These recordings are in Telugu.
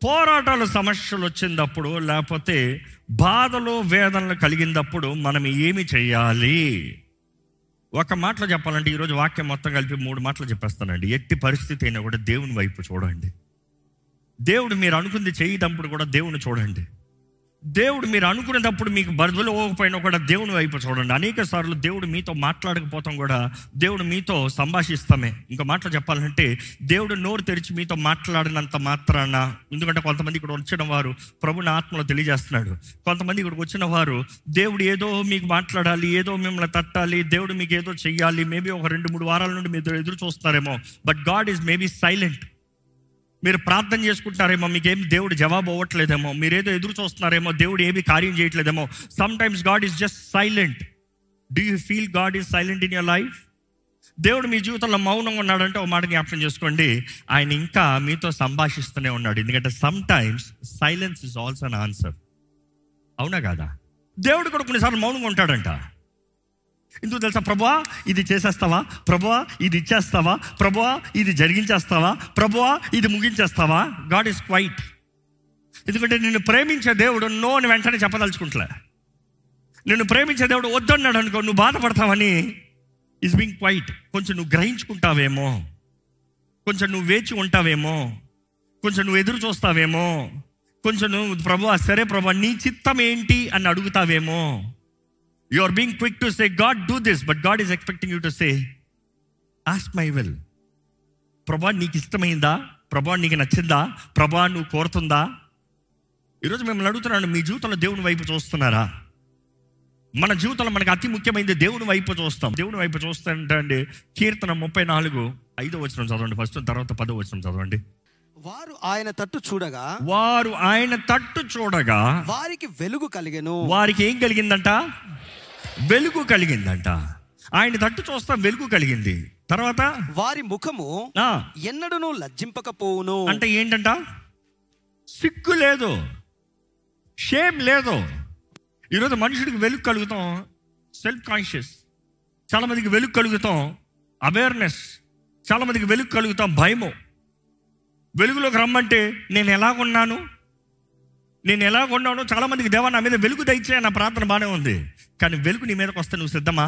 పోరాటాలు సమస్యలు వచ్చినప్పుడు లేకపోతే బాధలు వేదనలు కలిగినప్పుడు మనం ఏమి చేయాలి ఒక మాటలో చెప్పాలంటే ఈరోజు వాక్యం మొత్తం కలిపి మూడు మాటలు చెప్పేస్తానండి ఎట్టి పరిస్థితి అయినా కూడా దేవుని వైపు చూడండి దేవుడు మీరు అనుకుంది చేయటప్పుడు కూడా దేవుని చూడండి దేవుడు మీరు అనుకునేటప్పుడు మీకు బదులు పోకపోయినా కూడా దేవుని వైపు చూడండి అనేక సార్లు దేవుడు మీతో మాట్లాడకపోతాం కూడా దేవుడు మీతో సంభాషిస్తామే ఇంకా మాటలు చెప్పాలంటే దేవుడు నోరు తెరిచి మీతో మాట్లాడినంత మాత్రాన ఎందుకంటే కొంతమంది ఇక్కడ వచ్చిన వారు ప్రభుని ఆత్మలో తెలియజేస్తున్నాడు కొంతమంది ఇక్కడికి వచ్చిన వారు దేవుడు ఏదో మీకు మాట్లాడాలి ఏదో మిమ్మల్ని తట్టాలి దేవుడు మీకు ఏదో చెయ్యాలి మేబీ ఒక రెండు మూడు వారాల నుండి మీరు ఎదురు చూస్తున్నారేమో but God is maybe silent మీరు ప్రార్థన చేసుకుంటున్నారేమో మీకేం దేవుడు జవాబు అవ్వట్లేదేమో మీరేదో ఎదురు చూస్తున్నారేమో దేవుడు ఏమి కార్యం చేయట్లేదేమో sometimes God is just silent do you feel God is silent in your life దేవుడు మీ జీవితంలో మౌనంగా ఉన్నాడంటే ఒక మాట జ్ఞాపకం చేసుకోండి ఆయన ఇంకా మీతో సంభాషిస్తూనే ఉన్నాడు ఎందుకంటే sometimes silence is also an answer అవునా కాదా దేవుడు కూడా కొన్నిసార్లు మౌనంగా ఉంటాడంట ఎందుకు తెలుసా ప్రభువా ఇది చేసేస్తావా ప్రభువా ఇది ఇచ్చేస్తావా ప్రభువా ఇది జరిగించేస్తావా ప్రభువా ఇది ముగించేస్తావా గాడ్ ఈస్ క్వైట్ ఎందుకంటే నిన్ను ప్రేమించే దేవుడు నో అని వెంటనే చెప్పదలుచుకుంటలే నిన్ను ప్రేమించే దేవుడు వద్దన్నాడు అనుకో నువ్వు బాధపడతావని ఈజ్ బీంగ్ క్వైట్ కొంచెం నువ్వు గ్రహించుకుంటావేమో కొంచెం నువ్వు వేచి ఉంటావేమో కొంచెం నువ్వు ఎదురు చూస్తావేమో కొంచెం నువ్వు ప్రభు సరే ప్రభు నీ చిత్తం ఏంటి అని అడుగుతావేమో you are being quick to say God do this but God is expecting you to say ask my will ప్రభా నీకు ఇష్టమైందా ప్రభా నీకు నచ్చిందా ప్రభా నువ్వు కోరుతుందా ఈరోజు మిమ్మల్ని అడుగుతున్నాను మీ జీవితంలో దేవుని వైపు చూస్తున్నారా మన జీవితంలో మనకు అతి ముఖ్యమైనది దేవుని వైపు చూస్తాం దేవుని వైపు చూస్తాంటే అండి కీర్తన ముప్పై నాలుగు ఐదో వచ్చిన చదవండి ఫస్ట్ తర్వాత పదో వచ్చిన చదవండి వారు ఆయన తట్టు చూడగా వారు ఆయన తట్టు చూడగా వారికి వెలుగు కలిగెను వారికి ఏం కలిగిందంట వెలుగు కలిగిందంట ఆయన తట్టు చూస్తా వెలుగు కలిగింది తర్వాత వారి ముఖము ఆ, ఎన్నడూను లజ్జింపకపోవును అంటే ఏంటంట సిగ్గు లేదు షేమ్ లేదు ఈరోజు మనుషుడికి వెలుగు కలుగుతాం సెల్ఫ్ కాన్షియస్ చాలా మందికి వెలుగు కలుగుతాం అవేర్నెస్ చాలా మందికి వెలుగు కలుగుతాం భయము వెలుగులోకి రమ్మంటే నేను ఎలాగున్నాను నేను ఎలాగున్నాను చాలా మందికి దేవా నా మీద వెలుగు దయచే నా ప్రార్థన బాగానే ఉంది కానీ వెలుగు నీ మీదకి వస్తే నువ్వు సిద్ధమా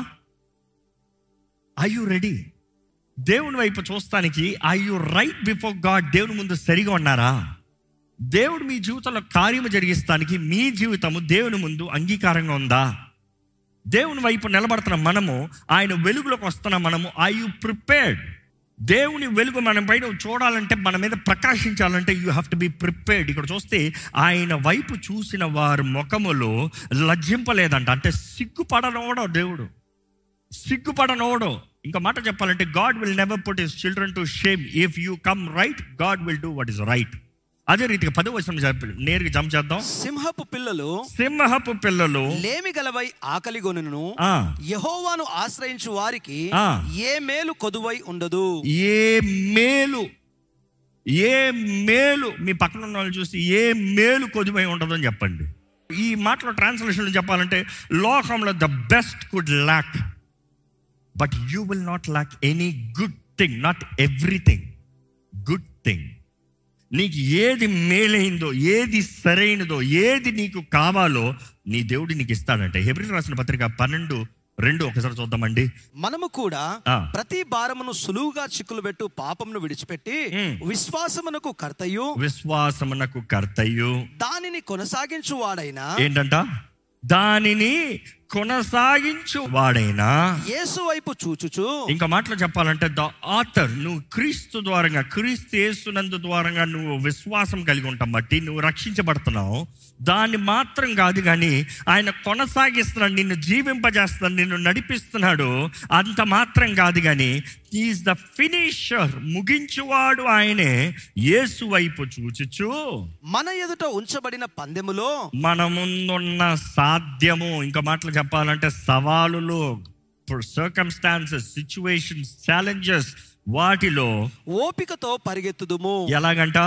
ఐ యు రెడీ దేవుని వైపు చూస్తానికి I you right before God దేవుని ముందు సరిగా ఉన్నారా దేవుడు మీ జీవితంలో కార్యము జరిగిస్తానికి మీ జీవితము దేవుని ముందు అంగీకారంగా ఉందా దేవుని వైపు నిలబడుతున్న మనము ఆయన వెలుగులోకి వస్తున్న మనము ఐ యు ప్రిపేర్డ్ దేవుని వెలుగు మన పైన చూడాలంటే మన మీద ప్రకాశించాలంటే you have to be prepared ఇక్కడ చూస్తే ఆయన వైపు చూసిన వారి ముఖములో లజ్జింపలేదంట అంటే సిగ్గుపడనోడో దేవుడు సిగ్గుపడనోడో ఇంకా మాట చెప్పాలంటే God will never put his children to shame if you come right God will do what is right అదే రీతిగా పదో వచనం చెప్పి నేరుగా జంప్ చేద్దాం సింహపు పిల్లలు సింహపు పిల్లలు లేమి గలవై ఆకలిగొనును ఆ, యహోవాను ఆశ్రయించు వారికి ఆ. ఏ మేలు కొదువై ఉండదు ఏ మేలు ఏ మేలు మీ పక్కన ఉన్న వాళ్ళు చూసి ఏ మేలు కొద్దిమై ఉంటుందని చెప్పండి ఈ మాటలో ట్రాన్స్లేషన్ చెప్పాలంటే లోకంలో the best could lack but you will not lack any good thing not everything good thing నీకు ఏది మేలైందో ఏది సరైనదో ఏది నీకు కావాలో నీ దేవుడు నీకు ఇస్తాడంటే హెబ్రి రాసిన పత్రిక పన్నెండు రెండు ఒకసారి చూద్దామండి మనము కూడా ఆ. ప్రతి భారమును సులువుగా చిక్కులు పెట్టు పాపమును విడిచిపెట్టి ఉమ్. విశ్వాసమునకు కర్తయు విశ్వాసమునకు కర్తయ్యు దానిని కొనసాగించు వాడైన ఏంటంట దానిని కొనసాగించు వాడైనా యేసు వైపు చూచుచు ఇంకా మాటలు చెప్పాలంటే ద ఆథర్ నువ్వు క్రీస్తు ద్వారంగా క్రీస్తు యేసునందు ద్వారంగా నువ్వు విశ్వాసం కలిగి ఉంటాం బట్టి నువ్వు రక్షించబడుతున్నావు దాన్ని మాత్రం కాదు కానీ ఆయన కొనసాగిస్తున్నాడు నిన్ను జీవింపజేస్తున్నాడు నిన్ను నడిపిస్తున్నాడు అంత మాత్రం కాదు కానీ ఈజ్ ద ఫినిషర్ ముగించువాడు ఆయనే యేసు వైపు చూచుచు మన ఎదుట ఉంచబడిన పందెములో మన ముందున్న సాధ్యము ఇంకా మాటలు చెప్పాలంటే సవాలులు సర్కమ్స్టాన్సెస్ సిచ్యువేషన్స్ ఛాలెంజెస్ వాటిలో ఓపికతో పరిగెత్తుదుము ఎలాగంట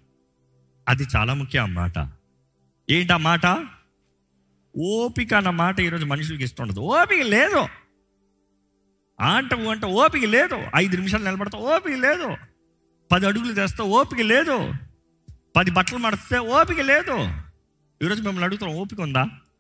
అది చాలా ముఖ్యం అన్నమాట ఏంటి ఆ మాట ఓపిక అన్న మాట ఈరోజు మనుషులకి ఇష్టం ఉండదు ఓపిక లేదు అంటవు అంటే ఓపిక లేదు ఐదు నిమిషాలు నిలబడతా ఓపిక లేదు పది అడుగులు తెస్తా ఓపిక లేదు పది బట్టలు మడిస్తే ఓపిక లేదు ఈరోజు మిమ్మల్ని అడుగుతాం ఓపిక ఉందా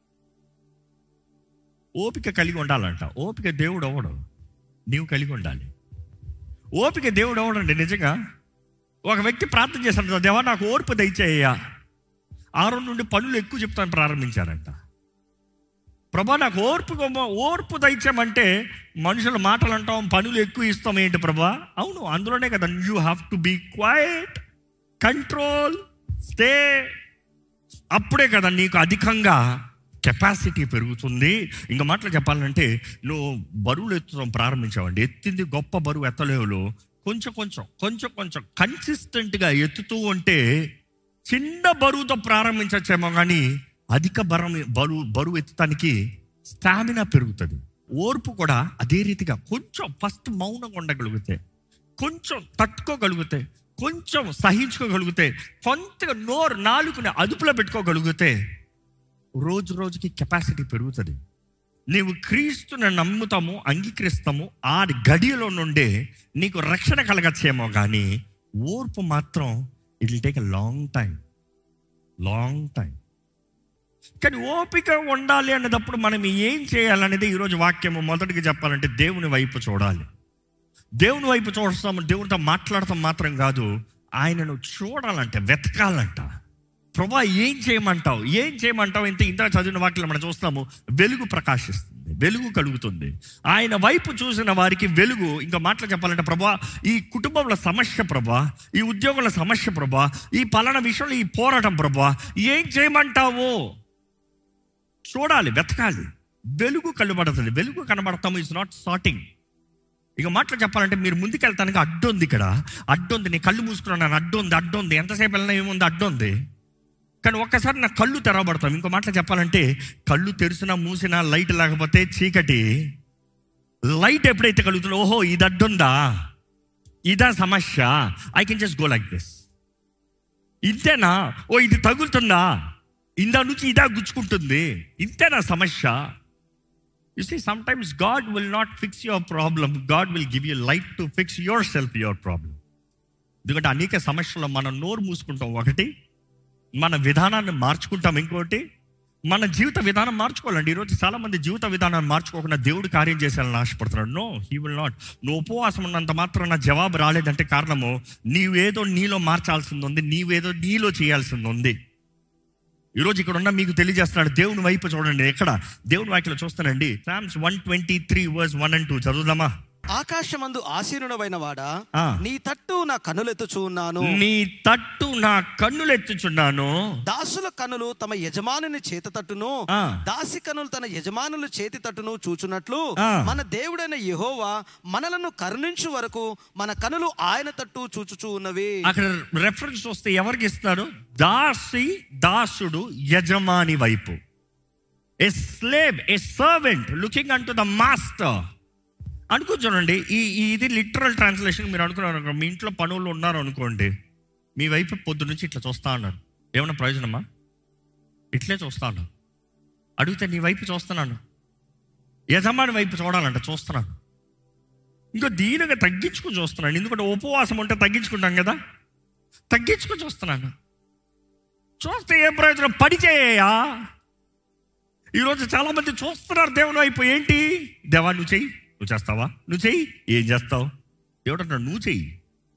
ఓపిక కలిగి ఉండాలంట ఓపిక దేవుడు అవ్వడు నీవు కలిగి ఉండాలి ఓపిక దేవుడు అవ్వడండి నిజంగా ఒక వ్యక్తి ప్రార్థన చేశాడు దేవా నాకు ఓర్పు దయచేయ్యా ఆరు నుండి పనులు ఎక్కువ చెప్తాను ప్రారంభించారంట ప్రభా నాకు ఓర్పు గొమ్మ- ఓర్పు దయచేయమంటే మనుషుల మాటలు అంటాం పనులు ఎక్కువ ఇస్తాం ఏంటి ప్రభా అవును అందులోనే కదా you have to be quiet control stay అప్పుడే కదా నీకు అధికంగా కెపాసిటీ పెరుగుతుంది ఇంకా మాటలు చెప్పాలంటే నువ్వు బరువులు ఎత్తడం ప్రారంభించావండి ఎత్తింది గొప్ప బరువు ఎత్తలేవులు కొంచెం కొంచెం కొంచెం కొంచెం కన్సిస్టెంట్గా ఎత్తుతూ ఉంటే చిన్న బరువుతో ప్రారంభించచ్చేమో కానీ అధిక బరం బరువు బరువు ఎత్తడానికి స్టామినా పెరుగుతుంది ఓర్పు కూడా అదే రీతిగా కొంచెం ఫస్ట్ మౌనంగా ఉండగలిగితే కొంచెం తట్టుకోగలిగితే కొంచెం సహించుకోగలిగితే కొంత నోరు నాలుగుని అదుపులో పెట్టుకోగలిగితే రోజు రోజుకి కెపాసిటీ పెరుగుతుంది నీవు క్రీస్తుని నమ్ముతాము అంగీకరిస్తాము ఆ గడియలో నుండే నీకు రక్షణ కలగచ్చేమో కానీ ఓర్పు మాత్రం it will take a long time long time కానీ ఓపిక ఉండాలి అన్నదప్పుడు మనం ఏం చేయాలనేది ఈరోజు వాక్యము మొదటిగా చెప్పాలంటే దేవుని వైపు చూడాలి దేవుని వైపు చూస్తాము దేవునితో మాట్లాడటం మాత్రం కాదు ఆయనను చూడాలంటే వెతకాలంట ప్రభా ఏం చేయమంటావు ఏం చేయమంటావు ఇంత ఇంత చదివిన వాక్యం మనం చూస్తాము వెలుగు ప్రకాశిస్తుంది వెలుగు కలుగుతుంది ఆయన వైపు చూసిన వారికి వెలుగు ఇంకా మాటలు చెప్పాలంటే ప్రభా ఈ కుటుంబంలో సమస్య ప్రభా ఈ ఉద్యోగుల సమస్య ప్రభా ఈ పలానా విషయంలో ఈ పోరాటం ప్రభా ఏం చేయమంటావు చూడాలి వెతకాలి వెలుగు కనబడుతుంది వెలుగు కనబడతాము ఇట్స్ నాట్ సార్టింగ్ ఇక మాటలు చెప్పాలంటే మీరు ముందుకెళ్తానికి అడ్డు ఉంది ఇక్కడ అడ్డు ఉంది నీ కళ్ళు మూసుకున్నాను అడ్డు ఉంది అడ్డు ఉంది ఎంతసేపు వెళ్ళినా ఏముంది అడ్డు ఉంది కానీ ఒక్కసారి నా కళ్ళు తెరవబడతాం ఇంకో మాటలు చెప్పాలంటే కళ్ళు తెరిచినా మూసినా లైట్ లేకపోతే చీకటి లైట్ ఎప్పుడైతే కలుగుతుందో ఓహో ఇది అడ్డుందా ఇదా సమస్య I can just go like this ఇంతేనా ఓ ఇది తగులుతుందా ఇందా నుంచి ఇదా గుచ్చుకుంటుంది ఇంతేనా సమస్య you see sometimes God will not fix your problem God will give you light to fix yourself your problem ఎందుకంటే అనేక సమస్యల్లో మనం నోరు మూసుకుంటాం ఒకటి మన విధానాన్ని మార్చుకుంటాం ఇంకోటి మన జీవిత విధానం మార్చుకోవాలండి ఈరోజు చాలా మంది జీవిత విధానాన్ని మార్చుకోకుండా దేవుడు కార్యం చేసేయాలని ఆశపడుతున్నాడు నో హీ విల్ నాట్ నువ్వు ఉపవాసం ఉన్నంత మాత్రం నా జవాబు రాలేదంటే కారణము నీవేదో నీలో మార్చాల్సింది ఉంది నీవేదో నీలో చేయాల్సింది ఉంది ఈరోజు ఇక్కడ ఉన్న మీకు తెలియజేస్తున్నాడు దేవుని వైపు చూడండి ఎక్కడ దేవుని వాక్యలో చూస్తానండి Psalms one twenty three verse one and two చదువుదామా ఆకాశమందు ఆసీనుడవైన వాడా ఆ. నీ తట్టు నా కన్నులెత్తుచూ ఉన్నాను నీ తట్టు నా కన్నులు ఎత్తుచున్నాను దాసుల కన్నులు తమ యజమానుని చేత తట్టును ఆ. దాసి కన్నులు తన యజమానుల చేతి తట్టును చూచున్నట్లు ఆ. మన దేవుడైన యెహోవా మనలను కరుణించు వరకు మన కనులు ఆయన తట్టు చూచుచూ ఉన్నవి అక్కడ రెఫరెన్స్ చూస్తే ఎవరికి ఇస్తారు దాసి దాసుడు యజమాని వైపు a slave a servant looking unto the master అనుకో చూడండి ఈ ఈ ఇది లిటరల్ ట్రాన్స్లేషన్ మీరు అనుకున్నారు అనుకో, మీ ఇంట్లో పనులు ఉన్నారు అనుకోండి మీ వైపు పొద్దు నుంచి ఇట్లా చూస్తా ఉన్నారు ఏమైనా ప్రయోజనమా ఇట్లే చూస్తా ఉన్నారు అడిగితే నీ వైపు చూస్తున్నాను యజమాని వైపు చూడాలంట చూస్తున్నాను ఇంకో దీనిగా తగ్గించుకుని చూస్తున్నాను ఎందుకంటే ఉపవాసం ఉంటే తగ్గించుకుంటాం కదా తగ్గించుకుని చూస్తున్నాను చూస్తే ఏం ప్రయోజనం పడి చేయ్యా ఈరోజు చాలా మంది చూస్తున్నారు దేవుని వైపు ఏంటి దేవా నువ్వు చెయ్యి నువ్వు చేస్తావా నువ్వు చెయ్యి ఏం చేస్తావు దేవుడు అంటాడు నువ్వు చెయ్యి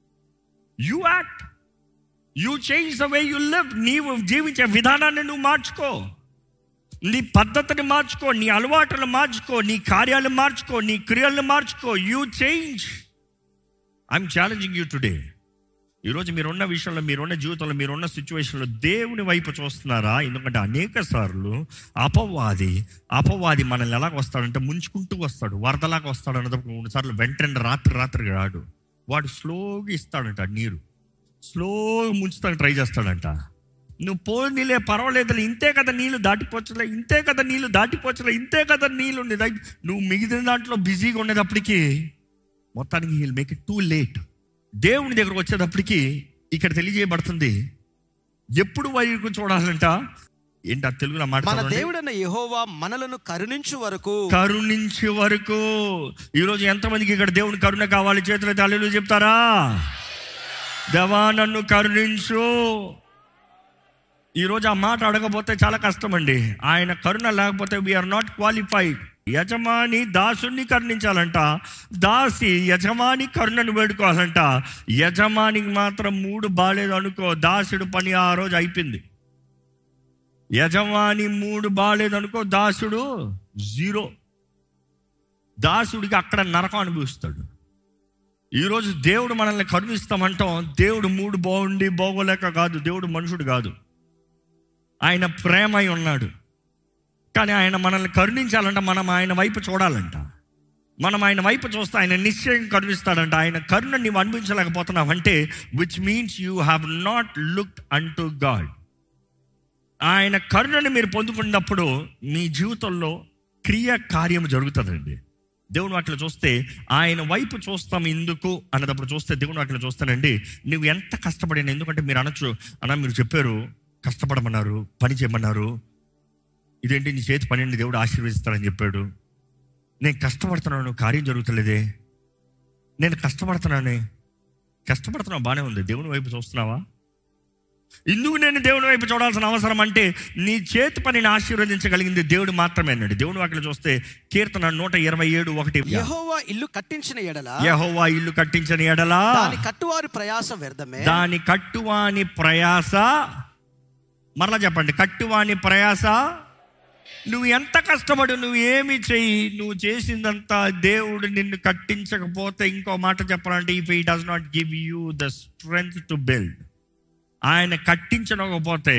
you act you change the way you live నీవు జీవించే విధానాన్ని నువ్వు మార్చుకో నీ పద్ధతిని మార్చుకో నీ అలవాటులు మార్చుకో నీ కార్యాలు మార్చుకో నీ క్రియలను మార్చుకో you change I'm challenging you today ఈరోజు మీరున్న విషయంలో మీరున్న జీవితంలో మీరున్న సిచ్యువేషన్లో దేవుని వైపు చూస్తున్నారా ఎందుకంటే అనేక సార్లు అపవాది అపవాది మనల్ని ఎలాగ వస్తాడంటే ముంచుకుంటూ వస్తాడు వరదలాగా వస్తాడు అన్నప్పుడు మూడు సార్లు వెంటనే రాత్రి రాత్రి రాడు వాడు స్లోగా ఇస్తాడంట నీరు స్లోగా ముంచుతానికి ట్రై చేస్తాడంట నువ్వు పోనీలే పర్వాలేదు ఇంతే కదా నీళ్ళు దాటిపోవచ్చులే ఇంతే కదా నీళ్ళు దాటిపోవచ్చులే ఇంతే కదా నీళ్ళు నీ దగ్గర నువ్వు మిగిలిన దాంట్లో బిజీగా ఉండేటప్పటికి మొత్తానికి he'll make it too late దేవుని దగ్గరకు వచ్చేటప్పటికి ఇక్కడ తెలియజేయబడుతుంది ఎప్పుడు వైపు చూడాలంట ఏంటి ఆ తెలుగులో మన మాట దేవుడైన యెహోవా మనలను కరుణించు వరకు కరుణించే వరకు ఈరోజు ఎంతమందికి ఇక్కడ దేవుని కరుణ కావాలి చేతుల తల్లిలు చెప్తారా దేవా నన్ను కరుణించు ఈరోజు ఆ మాట అడగపోతే చాలా కష్టం అండి ఆయన కరుణ లేకపోతే వీఆర్ నాట్ క్వాలిఫైడ్ యజమాని దాసుని కరుణించాలంట దాసి యజమాని కరుణను వేడుకోవాలంట యజమానికి మాత్రం మూడు బాలేదు అనుకో దాసుడు పని ఆ రోజు అయిపోయింది యజమాని మూడు బాలేదు అనుకో దాసుడు జీరో దాసుడికి అక్కడ నరకం అనుభవిస్తాడు ఈరోజు దేవుడు మనల్ని కరుణిస్తామంటాం దేవుడు మూడు బాగుండి బాగోలేక కాదు దేవుడు మనుషుడు కాదు ఆయన ప్రేమై ఉన్నాడు కానీ ఆయన మనల్ని కరుణించాలంట మనం ఆయన వైపు చూడాలంట మనం ఆయన వైపు చూస్తే ఆయన నిశ్చయం కరుణిస్తాడంట ఆయన కరుణ నీవు అనిపించలేకపోతున్నావు అంటే which means you have not looked unto God ఆయన కరుణని మీరు పొందుకున్నప్పుడు మీ జీవితంలో క్రియ కార్యం జరుగుతుందండి దేవుని వాటిలో చూస్తే ఆయన వైపు చూస్తాం ఎందుకు అన్నదప్పుడు చూస్తే దేవుని వాటిలో చూస్తానండి నువ్వు ఎంత కష్టపడినా ఎందుకంటే మీరు అనొచ్చు అన్న మీరు చెప్పారు కష్టపడమన్నారు పని చేయమన్నారు ఇదేంటి నీ చేతి పని దేవుడు ఆశీర్వదిస్తాడని చెప్పాడు నేను కష్టపడుతున్నాను కార్యం జరుగుతలేదే నేను కష్టపడుతున్నానే కష్టపడుతున్నావు బాగానే ఉంది దేవుని వైపు చూస్తున్నావా ఎందుకు నేను దేవుని వైపు చూడాల్సిన అవసరం అంటే నీ చేతి పనిని ఆశీర్వదించగలిగింది దేవుడు మాత్రమే అన్నాడు దేవుని వాటిలో చూస్తే కీర్తన నూట ఇరవై ఏడు ఒకటి యెహోవా ఇల్లు కట్టించిన ఎడల యహోవా ఇల్లు కట్టించని ఎడలా దాని కట్టువారి ప్రయాస వ్యర్థమే దాని కట్టువాని ప్రయాస మరలా చెప్పండి కట్టువాని ప్రయాస నువ్వు ఎంత కష్టపడు నువ్వు ఏమి చెయ్యి నువ్వు చేసిందంతా దేవుడు నిన్ను కట్టించకపోతే ఇంకో మాట చెప్పాలంటే if he does not give you the strength to build ఆయన కట్టించకపోతే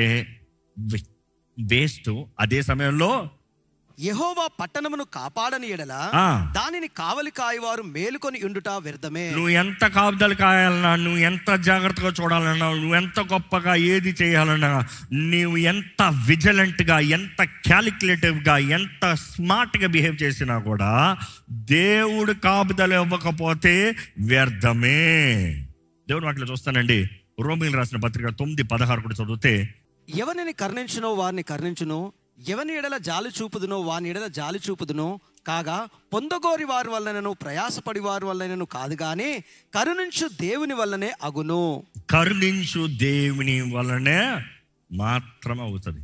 వేస్ట్ అదే సమయంలో యెహోవా పట్టణమును కాపాడని ఎడల ఆ. దానిని కావలి కాయవారు మేలుకొని ఉండుట వ్యర్థమే నువ్వు ఎంత కాపుదలు కాయాలన్నా నువ్వు ఎంత జాగ్రత్తగా చూడాలన్నా నువ్వు ఎంత గొప్పగా ఏది చేయాలన్నా నువ్వు ఎంత విజిలెంట్గా ఎంత క్యాలిక్యులేటివ్గా ఎంత స్మార్ట్గా బిహేవ్ చేసినా కూడా దేవుడు కాపుదలు ఇవ్వకపోతే వ్యర్థమే దేవుడు వాటిలో చూస్తానండి రోమిల్ రాసిన పత్రిక తొమ్మిది పదహారు కూడా చదివితే ఎవరిని కరుణించునో వారిని కరుణించును ఎవని ఎడల జాలి చూపుదునో వాని ఎడల జాలి చూపుదునో కాగా పొందగోరి వారి వల్లనను ప్రయాసపడి వారి వల్లనను కాదు గాని కరుణించు దేవుని వల్లనే అగును కరుణించు దేవుని వలనే మాత్రమే అవుతుంది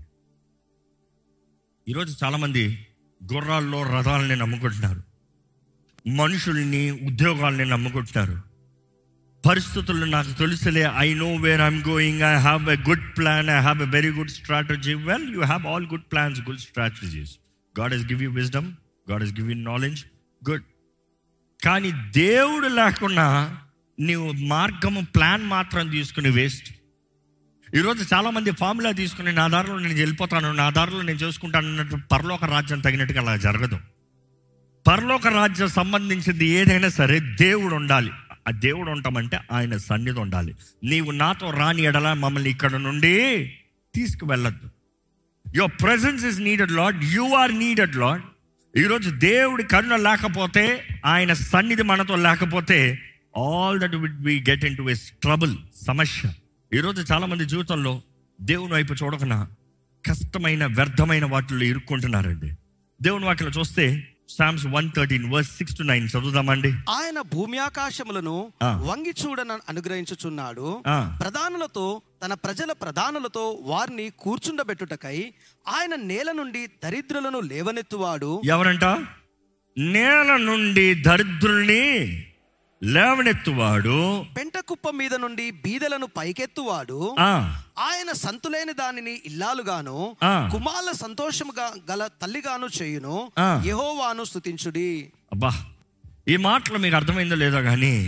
ఈరోజు చాలామంది గుర్రాల్లో రథాలని నమ్ముకుంటున్నారు మనుషుల్ని ఉద్యోగాల్ని నమ్ముకుంటున్నారు పరిస్థితులు నాకు తెలుసులే I know where I'm going I have a good plan I have a very good strategy well you have all good plans good strategies God is give you wisdom God is give you knowledge good కానీ దేవుడు లేకుండా నీవు మార్గము ప్లాన్ మాత్రం తీసుకుని వేస్ట్ ఈరోజు చాలామంది ఫార్ములా తీసుకుని నా దారిలో నేను వెళ్ళిపోతాను నా దారిలో నేను చేసుకుంటాను అన్నట్టు పరలోక రాజ్యం తగినట్టుగా అలా జరగదు పరలోక రాజ్యం సంబంధించింది ఏదైనా సరే దేవుడు ఉండాలి ఆ దేవుడు ఉంటామంటే ఆయన సన్నిధి ఉండాలి నీవు నాతో రాని ఎడల మమ్మల్ని ఇక్కడ నుండి తీసుకువెళ్ళద్దు your presence is needed lord you are needed lord ఈరోజు దేవుడి కరుణ లేకపోతే ఆయన సన్నిధి మనతో లేకపోతే all that with we get into is trouble సమస్య ఈరోజు చాలామంది జీవితంలో దేవుని వైపు చూడకుండా కష్టమైన వ్యర్థమైన వాటిల్లో ఇరుక్కుంటున్నారండి దేవుని వాటిలో చూస్తే psalms one thirteen verse six to nine చదువుదామండి ఆయన భూమి ఆకాశములను ఆ. వంగి చూడన అనుగ్రహించుచున్నాడు ఆ. ప్రధానులతో తన ప్రజల ప్రధానులతో వారిని కూర్చుండబెట్టుటకై ఆయన నేల నుండి దరిద్రులను లేవనెత్తువాడు ఎవరంట నేల నుండి దరిద్రుల్ని లేవనెత్తువాడు పెంట కుప్ప మీద నుండి బీదలను పైకెత్తువాడు ఆ, ఆయన సంతులేని దానిని ఇల్లాలుగాను ఆ. కుమారుల సంతోషముగా గల తల్లిగాను చేయును ఆ. యెహోవాను స్తుతించుడి అబ్బా ఈ మాటలు మీకు అర్థమైందో లేదో కానీ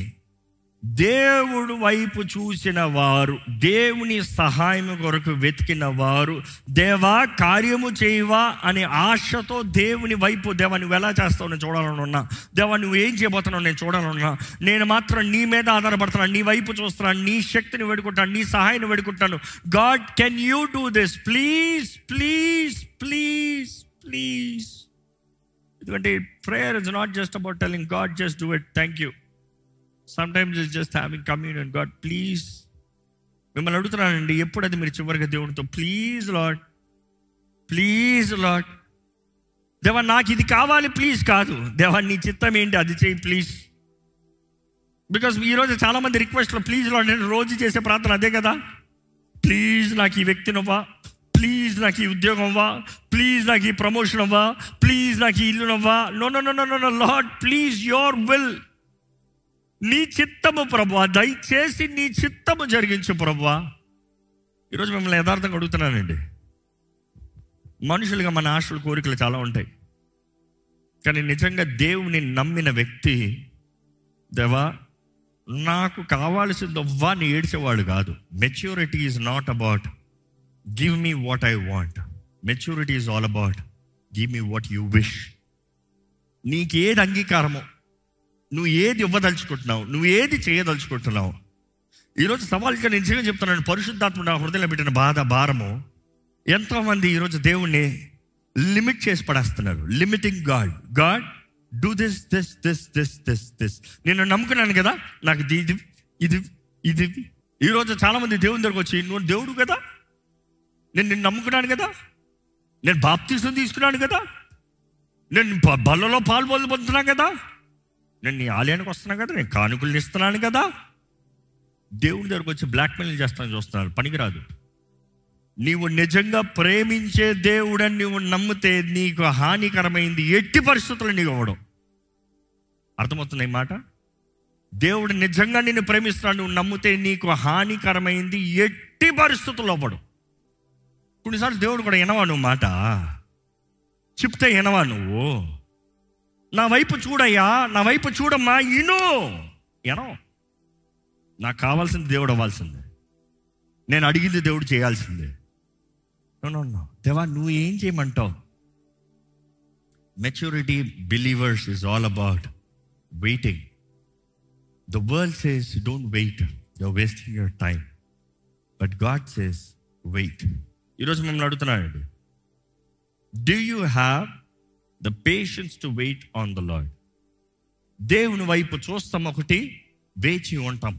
దేవుడు వైపు చూసిన వారు దేవుని సహాయం కొరకు వెతికిన వారు దేవా కార్యము చేయవా అనే ఆశతో దేవుని వైపు దేవా నువ్వు ఎలా చేస్తావు నేను చూడాలని ఉన్నా దేవా నువ్వు ఏం చేయబోతున్నావు నేను చూడాలని ఉన్నా నేను మాత్రం నీ మీద ఆధారపడుతున్నాను నీ వైపు చూస్తున్నాను నీ శక్తిని వేడుకుంటాను నీ సహాయాన్ని వేడుకుంటాను God can you do this please please please please ఎందుకంటే prayer is not just about telling God just do it thank you sometimes is just having communion God please మిమ్మల్ని అడుగుతున్నానండి ఎప్పుడు అది మీరు చివరిగా దేవునితో ప్లీజ్ లాడ్ ప్లీజ్ లాడ్ దేవా నాకు ఇది కావాలి ప్లీజ్ కాదు దేవా నీ చిత్తం ఏంటి అది చేయి ప్లీజ్ బికాస్ ఈరోజు చాలామంది రిక్వెస్ట్లో ప్లీజ్ లాడ్ నేను రోజు చేసే ప్రార్థన అదే కదా ప్లీజ్ నాకు ఈ వ్యక్తినివ్వా ప్లీజ్ నాకు ఈ ఉద్యోగం అవ్వా ప్లీజ్ నాకు ఈ ప్రమోషన్ అవ్వా ప్లీజ్ నాకు ఈ ఇల్లు అవ్వా no no no no no lord please your will నీ చిత్తము ప్రభా దయచేసి నీ చిత్తము జరిగించు ప్రభా ఈరోజు మిమ్మల్ని యథార్థంగా అడుగుతున్నానండి మనుషులుగా మన ఆశలు కోరికలు చాలా ఉంటాయి కానీ నిజంగా దేవుని నమ్మిన వ్యక్తి దేవా నాకు కావాల్సిందవ్వా అని ఏడ్చేవాడు కాదు maturity is not about give me what I want maturity is all about give me what you wish నీకు ఏది అంగీకారమో నువ్వు ఏది ఇవ్వదలుచుకుంటున్నావు నువ్వు ఏది చేయదలుచుకుంటున్నావు ఈరోజు సవాల్గా నేను నిజంగా చెప్తున్నాను పరిశుద్ధాత్మ నా హృదయంలో పెట్టిన బాధ భారము ఎంతోమంది ఈరోజు దేవుణ్ణి లిమిట్ చేసి పడేస్తున్నారు limiting God God do this this this this this this నేను నమ్ముకున్నాను కదా నాకు ఇది ఇది ఇది ఇది ఈరోజు చాలామంది దేవుని దగ్గరకు వచ్చి నువ్వు దేవుడు కదా నేను నిన్ను నమ్ముకున్నాను కదా నేను బాప్తీసం తీసుకున్నాను కదా నేను బ- బల్లలో పాలు పొందుతున్నాను కదా నేను నీ ఆలయానికి వస్తున్నాను కదా నేను కానుకలు ఇస్తున్నాను కదా దేవుడి దగ్గరకు వచ్చి బ్లాక్మెయిల్ చేస్తాను చూస్తున్నారు పనికిరాదు నీవు నిజంగా ప్రేమించే దేవుడని నువ్వు నమ్మితే నీకు హానికరమైంది ఎట్టి పరిస్థితుల్లో నీకు అవ్వడం అర్థమవుతుంది ఈ మాట దేవుడు నిజంగా నిన్ను ప్రేమిస్తున్నాడు నువ్వు నమ్మితే నీకు హానికరమైంది ఎట్టి పరిస్థితుల్లో అవ్వడం కొన్నిసార్లు దేవుడు కూడా వినవా నువ్వు మాట చెప్తే వినవా నువ్వు నా వైపు చూడయ్యా నా వైపు చూడమ్మా ఇను ఎనో నాకు కావాల్సింది దేవుడు అవ్వాల్సిందే నేను అడిగింది దేవుడు చేయాల్సిందే నో నో నో దేవా నువ్వు ఏం చేయమంటావు maturity believers is all about waiting the world says don't wait you're wasting your time but God says wait ఈరోజు మిమ్మల్ని అడుగుతున్నానండి do you have the patience to wait on the lord దేవుని వైపు చూస్తాం ఒకటి వేచి ఉంటాం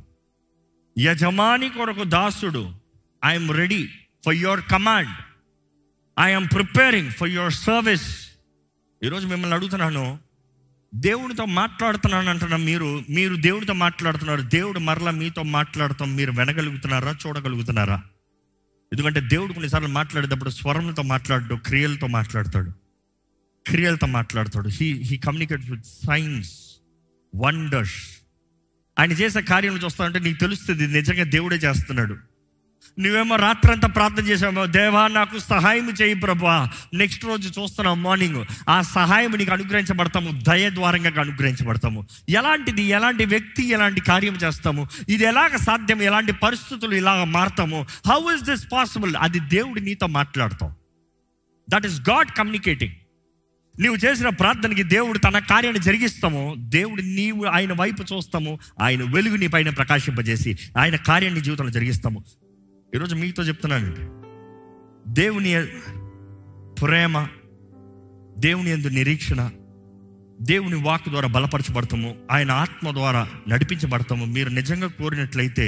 యజమాని కొరకు దాసుడు I'm ready for your command I'm preparing for your service ఈరోజు మిమ్మల్ని అడుగుతున్నాను దేవునితో మాట్లాడుతున్నాను అంటున్నా మీరు మీరు దేవుడితో మాట్లాడుతున్నారు దేవుడు మరలా మీతో మాట్లాడతాం మీరు వినగలుగుతున్నారా చూడగలుగుతున్నారా ఎందుకంటే దేవుడు కొన్నిసార్లు మాట్లాడేటప్పుడు స్వరంతో మాట్లాడు క్రియలతో మాట్లాడతాడు క్రియలతో మాట్లాడతాడు he he communicate with signs wonders ఆయన చేసే కార్యాలు చూస్తానంటే నీకు తెలుస్తుంది ఇది నిజంగా దేవుడే చేస్తున్నాడు నువ్వేమో రాత్రంతా ప్రార్థన చేసామో దేవా నాకు సహాయం చేయి ప్రభా నెక్స్ట్ రోజు చూస్తున్నావు మార్నింగ్ ఆ సహాయం నీకు అనుగ్రహించబడతాము దయ ద్వారంగా అనుగ్రహించబడతాము ఎలాంటిది ఎలాంటి వ్యక్తి ఎలాంటి కార్యం చేస్తాము ఇది ఎలాగ సాధ్యం ఎలాంటి పరిస్థితులు ఇలాగ మారుతాము హౌ ఇస్ దిస్ పాసిబుల్ అది దేవుడు నీతో మాట్లాడతాం దట్ ఈస్ గాడ్ కమ్యూనికేటింగ్ నీవు చేసిన ప్రార్థనకి దేవుడు తన కార్యాన్ని జరిగిస్తాము దేవుడు నీవు ఆయన వైపు చూస్తాము ఆయన వెలుగు నీ పైన ప్రకాశింపజేసి ఆయన కార్యాన్ని జీవితంలో జరిగిస్తాము ఈరోజు మీతో చెప్తున్నానండి దేవుని ప్రేమ దేవుని ఎందు నిరీక్షణ దేవుని వాక్ ద్వారా బలపరచబడతాము ఆయన ఆత్మ ద్వారా నడిపించబడతాము మీరు నిజంగా కోరినట్లయితే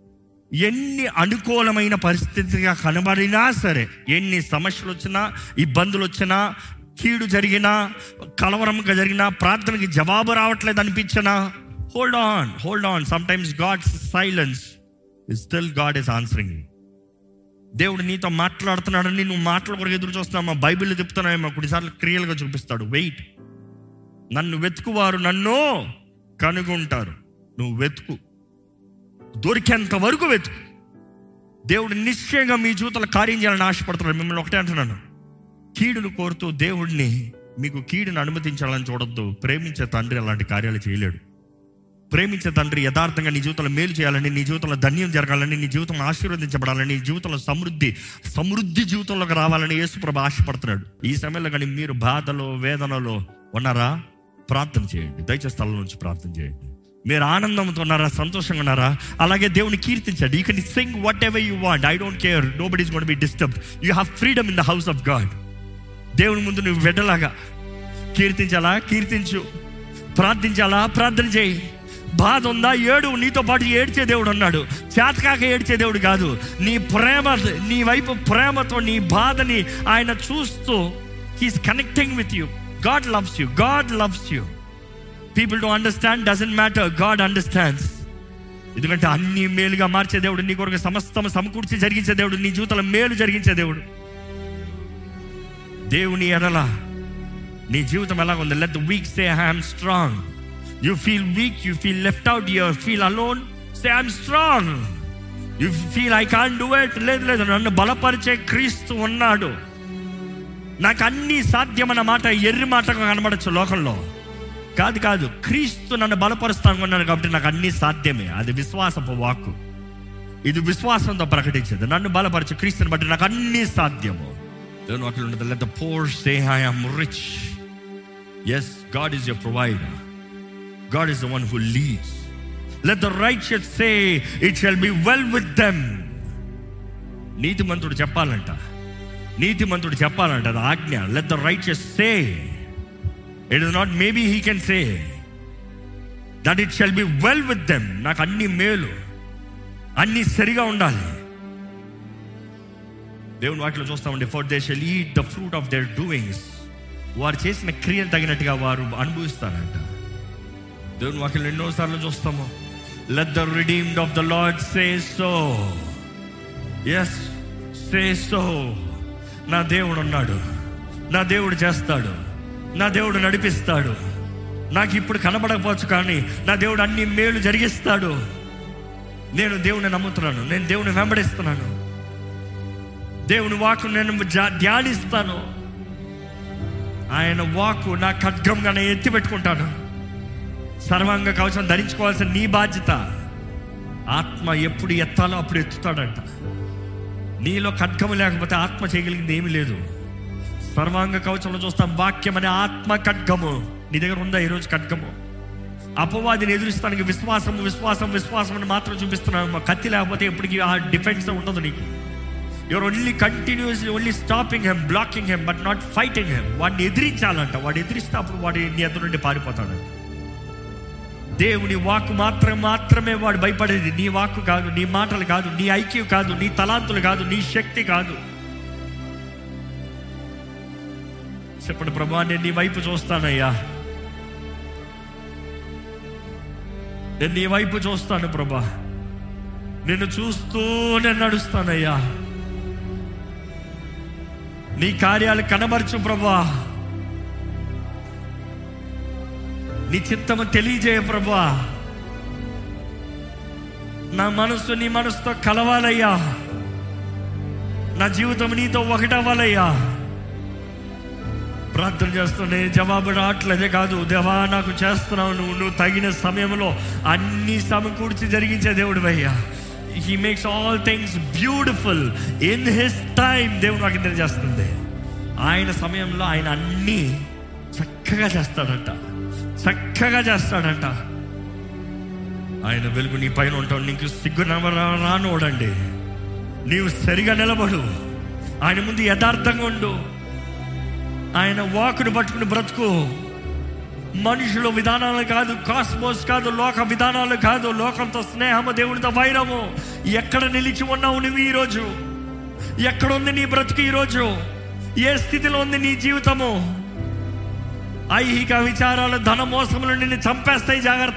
ఎన్ని అనుకూలమైన పరిస్థితిగా కనబడినా సరే ఎన్ని సమస్యలు వచ్చినా ఇబ్బందులు వచ్చినా కీడు జరిగినా కలవరంగా జరిగినా ప్రార్థనకి జవాబు రావట్లేదు అనిపించినా hold on hold on sometimes God silence still God is answering దేవుడు నీతో మాట్లాడుతున్నాడని నువ్వు మాటల కొరకు ఎదురు చూస్తున్నావు మా బైబిల్ చెప్తున్నాయేమో కొన్నిసార్లు క్రియలుగా చూపిస్తాడు వెయిట్ నన్ను వెతుకువారు నన్ను కనుగొంటారు నువ్వు వెతుకు దొరికేంత వరకు వెతుకు దేవుడు నిశ్చయంగా మీ జీవితంలో కార్యం చేయాలని ఆశపడుతున్నాడు మిమ్మల్ని ఒకటే అంటున్నాను కీడును కోరుతూ దేవుడిని మీకు కీడును అనుమతించాలని చూడొద్దు ప్రేమించే తండ్రి అలాంటి కార్యాలు చేయలేడు ప్రేమించే తండ్రి యథార్థంగా నీ జీవితంలో మేలు చేయాలని నీ జీవితంలో ధన్యం జరగాలని నీ జీవితంలో ఆశీర్వదించబడాలని నీ జీవితంలో సమృద్ధి సమృద్ధి జీవితంలోకి రావాలని యేసుప్రభు ఆశపడుతున్నాడు ఈ సమయంలో కానీ మీరు బాధలో వేదనలో ఉన్నారా ప్రార్థన చేయండి దయచేసి స్థలం నుంచి ప్రార్థన చేయండి మీరు ఆనందంతో ఉన్నారా సంతోషంగా ఉన్నారా అలాగే దేవుని కీర్తించండి you can sing whatever you want I don't care nobody is gonna be disturb you have freedom in the house of God దేవుని ముందు నువ్వు వెడ్డలాగా కీర్తించాలా కీర్తించు ప్రార్థించాలా ప్రార్థన చేయి బాధ ఉందా ఏడు నీతో పాటు ఏడ్చే దేవుడు ఉన్నాడు చేతకాక ఏడ్చే దేవుడు కాదు నీ ప్రేమ నీ వైపు ప్రేమతో నీ బాధని ఆయన చూస్తూ he's connecting with you God loves you God loves you people to understand doesn't matter God understands ఎందుకంటే అన్ని మేలుగా మార్చే దేవుడు నీ కొరకు సమస్తం సమకూర్చి జరిగించే దేవుడు నీ జీవితంలో మేలు జరిగించే దేవుడు దేవుని ఎడల నీ జీవితం ఎలా ఉంది let the weak say I'm strong you feel weak you feel left out your feel alone say I'm strong you feel I can do it లేదు లేదు నన్ను బలపరిచే క్రీస్తు ఉన్నాడు నాకు అన్ని సాధ్యమన్న మాట ఎర్రి మాటగా కనబడచ్చు లోకంలో కాదు కాదు క్రీస్తు నన్ను బలపరుస్తాను అన్నాడు కాబట్టి నాకు అన్ని సాధ్యమే అది విశ్వాసపు వాక్కు ఇది విశ్వాసంతో ప్రకటించేది నన్ను బలపరచు క్రీస్తుని బట్టి నాకు అన్ని సాధ్యము దేవుని వాక్యం ఉండదు let the poor say I am rich as God is your provider God is the one who leads let the righteous say it shall be well with them నీతిమంతుడు చెప్పాలంట నీతిమంతుడు చెప్పాలంట అది ఆజ్ఞ let the righteous say it is not maybe he can say that it shall be well with them నాకు అన్ని మేలు అన్ని సరిగా ఉండాలి దేవుని వాటిలో చూస్తామండి for they shall eat the fruit of their doings వారు చేసిన క్రియలు తగినట్టుగా వారు అనుభవిస్తారంట దేవుని వాక్యం ఎన్నోసార్లు చూస్తాము let the redeemed of the lord say so yes say so నా దేవుడు ఉన్నాడు నా దేవుడు చేస్తాడు నా దేవుడు నడిపిస్తాడు నాకు ఇప్పుడు కనబడకపోవచ్చు కానీ నా దేవుడు అన్ని మేలు జరిగిస్తాడు నేను దేవుని నమ్ముతున్నాను నేను దేవుని వెంబడిస్తున్నాను దేవుని వాకు నేను జా- ధ్యానిస్తాను ఆయన వాకు నా ఖడ్గంగా నేను ఎత్తి పెట్టుకుంటాను సర్వాంగ కవచం ధరించుకోవాల్సిన నీ బాధ్యత ఆత్మ ఎప్పుడు ఎత్తాలో అప్పుడు ఎత్తుతాడంట నీలో ఖడ్గము లేకపోతే ఆత్మ చేయగలిగింది ఏమీ లేదు సర్వాంగ కవచంలో చూస్తాం వాక్యం అనే ఆత్మ ఖడ్గము నీ దగ్గర ఉందా ఈరోజు ఖడ్గము అపవాదిని ఎదురిస్తానికి విశ్వాసం విశ్వాసం విశ్వాసం అని మాత్రం చూపిస్తున్నాను కత్తి లేకపోతే ఎప్పటికీ ఆ డిఫెన్స్ ఉండదు నీకు you're only continuously only stopping him blocking him but not fighting him వాడిని ఎదిరించాలంట వాడు ఎదిరిస్తే అప్పుడు వాడి నీ ఎదురు నుండి పారిపోతాడంట దేవుని వాక్కు మాత్రం మాత్రమే వాడు భయపడేది నీ వాక్కు కాదు నీ మాటలు కాదు నీ ఐక్యూ కాదు నీ తలాంతులు కాదు నీ శక్తి కాదు చెప్పండి ప్రభా నేను నీ వైపు చూస్తానయ్యా నేను నీ వైపు చూస్తాను ప్రభా నిన్ను చూస్తూ నేను నడుస్తానయ్యా నీ కార్యాలు కనబరచు ప్రభా నీ చిత్తము తెలియజేయ ప్రభా నా మనస్సు నీ మనసుతో కలవాలయ్యా నా జీవితం నీతో ఒకటవ్వాలయ్యా ప్రార్థన చేస్తూనే జవాబు రావట్లేదే కాదు దేవా నాకు చేస్తున్నావు నువ్వు నువ్వు తగిన సమయంలో అన్ని సమకూర్చి జరిగించే దేవుడు అయ్యా he makes all things beautiful in his time దేవుడు నాకు తెలియజేస్తుంది ఆయన సమయంలో ఆయన అన్నీ చక్కగా చేస్తాడంట చక్కగా చేస్తాడంట ఆయన వెలుగు నీ పైన ఉంటావు నీకు సిగ్గు నవ- రానోడండి నీవు సరిగా నిలబడు ఆయన ముందు యథార్థంగా ఉండు ఆయన వాకును పట్టుకుని బ్రతుకు మనుషుల విధానాలు కాదు కాస్మోస్ కాదు లోక విధానాలు కాదు లోకంతో స్నేహము దేవునితో వైరము ఎక్కడ నిలిచి ఉన్నావు నువ్వు ఈరోజు ఎక్కడ ఉంది నీ బ్రతుకు ఈరోజు ఏ స్థితిలో ఉంది నీ జీవితము ఐహిక విచారాలు ధన మోసములు నిన్ను చంపేస్తాయి జాగ్రత్త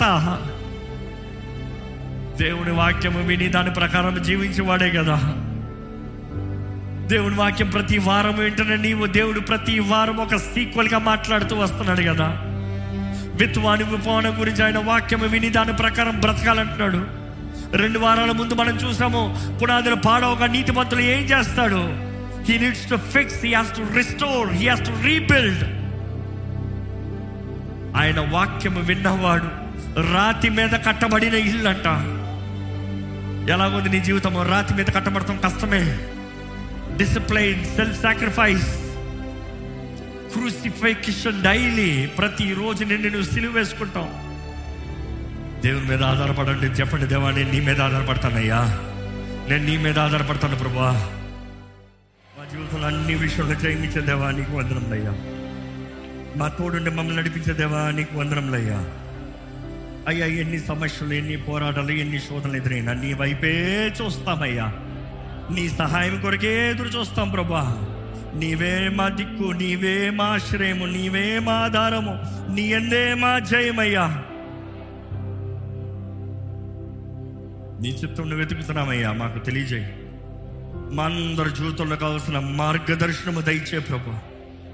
దేవుని వాక్యము విని దాని ప్రకారం జీవించేవాడే కదా దేవుని వాక్యం ప్రతి వారం వింటున్న నీవు దేవుడు ప్రతి వారం ఒక సీక్వెల్ గా మాట్లాడుతూ వస్తున్నాడు కదా విత్వాని విపవనం గురించి ఆయన వాక్యం విని దాని ప్రకారం బ్రతకాలంటున్నాడు రెండు వారాల ముందు మనం చూసాము పునాదులు పాడవగా నీతిమంతులు ఏం చేస్తాడు he needs to fix he has to restore he has to rebuild ఆయన వాక్యము విన్నవాడు రాతి మీద కట్టబడిన ఇల్లు అంట ఎలాగుంది నీ జీవితం రాతి మీద కట్టబడటం కష్టమే discipline self sacrifice crucifixion daily ప్రతిరోజు నిన్ను నువ్వు సిలువ వేసుకుంటావు దేవుని మీద ఆధారపడండి చెప్పండి దేవా నేను నీ మీద ఆధారపడతానయ్యా నేను నీ మీద ఆధారపడతాను ప్రభా మా జీవితంలో అన్ని విషయాలు జయించే దేవా నీకు వందరంలయ్యా మా తోడుండి మమ్మల్ని నడిపించే దేవా నీకు వందరంలయ్యా అయ్యా ఎన్ని సమస్యలు ఎన్ని పోరాటాలు ఎన్ని శోధనలు ఎదురైనా నీ వైపే చూస్తామయ్యా నీ సహాయం కొరకే ఎదురు చూస్తాం ప్రభా నీవే మా దిక్కు నీవే మా ఆశ్రయము నీవే మా ఆధారము నీ ఎందే మా జయమయ్యా నీ చిత్తం వెతుకుతున్నామయ్యా మాకు తెలియజేయి మా అందరి జీవితంలో కావాల్సిన మార్గదర్శనము దయచే ప్రభా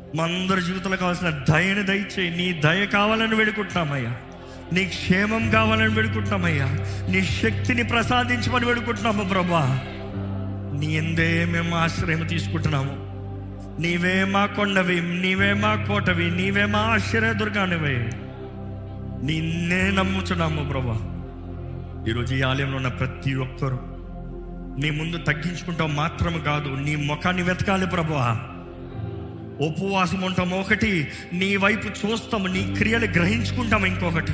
మా అందరి జీవితంలో కావాల్సిన దయని దయచేయి నీ దయ కావాలని వేడుకుంటున్నామయ్యా నీ క్షేమం కావాలని వేడుకుంటున్నామయ్యా నీ శక్తిని ప్రసాదించమని వేడుకుంటున్నాము ప్రభా నీ ఎందే మేము ఆశ్రయం తీసుకుంటున్నాము నీవే మా కొండవి నీవే మా కోటవి నీవే మా ఆశ్చర్యదుర్గానివే నిన్నే నమ్ముచున్నాము ప్రభా ఈరోజు ఈ ఆలయంలో ఉన్న ప్రతి ఒక్కరూ నీ ముందు తగ్గించుకుంటాం మాత్రం కాదు నీ ముఖాన్ని వెతకాలి ప్రభా ఉపవాసం ఉంటాం ఒకటి నీ వైపు చూస్తాము నీ క్రియలు గ్రహించుకుంటాం ఇంకొకటి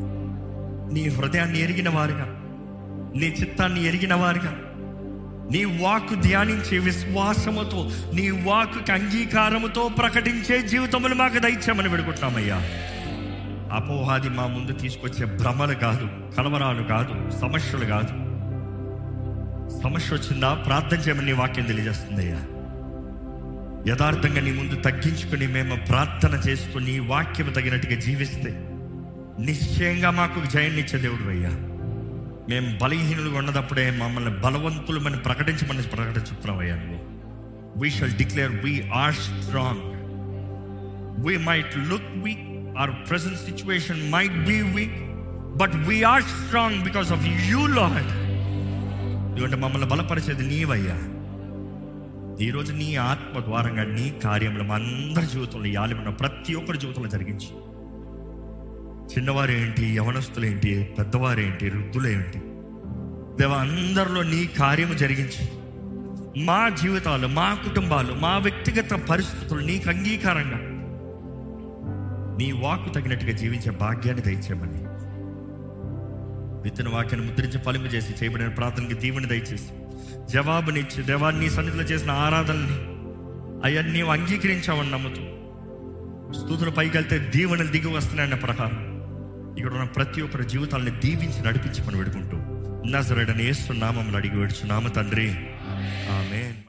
నీ హృదయాన్ని ఎరిగిన వారుగా నీ చిత్తాన్ని ఎరిగిన వారుగా నీ వాక్కు ధ్యానించే విశ్వాసముతో నీ వాక్కు అంగీకారముతో ప్రకటించే జీవితములు మాకు దయచేయమని పెడుకుంటున్నామయ్యా అపోహాది మా ముందు తీసుకొచ్చే భ్రమలు కాదు కలవరాలు కాదు సమస్యలు కాదు సమస్య వచ్చిందా ప్రార్థన చేయమని నీ వాక్యం తెలియజేస్తుందయ్యా యథార్థంగా నీ ముందు తగ్గించుకుని మేము ప్రార్థన చేస్తూ నీ వాక్యం తగినట్టుగా జీవిస్తే నిశ్చయంగా మాకు జయాన్నిచ్చే దేవుడు అయ్యా మేము బలహీనులుగా ఉన్నదప్పుడే మమ్మల్ని బలవంతులు మనం ప్రకటించమని ప్రకటించుకున్నావయ్యా నువ్వు we shall declare we are strong we might look weak our present situation might be weak but we are strong because of you lord ఎందుకంటే మమ్మల్ని బలపరిచేది నీవయ్యా ఈరోజు నీ ఆత్మ ద్వారంగా నీ కార్యములు మా అందరి జీవితంలో యాలిమన్న ప్రతి ఒక్కరి జీవితంలో జరిగించి చిన్నవారు ఏంటి యవనస్తులు ఏంటి పెద్దవారు ఏంటి వృద్ధులు ఏంటి దేవ అందరిలో నీ కార్యము జరిగించి మా జీవితాలు మా కుటుంబాలు మా వ్యక్తిగత పరిస్థితులు నీకు అంగీకారంగా నీ వాక్కు తగినట్టుగా జీవించే భాగ్యాన్ని దయచేయమని విత్తన వాక్యాన్ని ముద్రించి ఫలింపు చేసి చేయబడిన ప్రార్థనకి దీవెని దయచేసి జవాబునిచ్చి దేవాన్ని నీ సన్నిధిలో చేసిన ఆరాధనని అయ్యా నీవు అంగీకరించావని నమ్ముతూ స్థుతులు పైకి వెళ్తే దీవెనలు దిగి వస్తున్నాయన్న ప్రకారం ఇక్కడ ఉన్న ప్రతి ఒక్కరి జీవితాలను దీవించి నడిపించమని పెడుకుంటూ నజరడని వేస్తున్నామని అడిగి వేడుచున్నాము తండ్రి ఆమె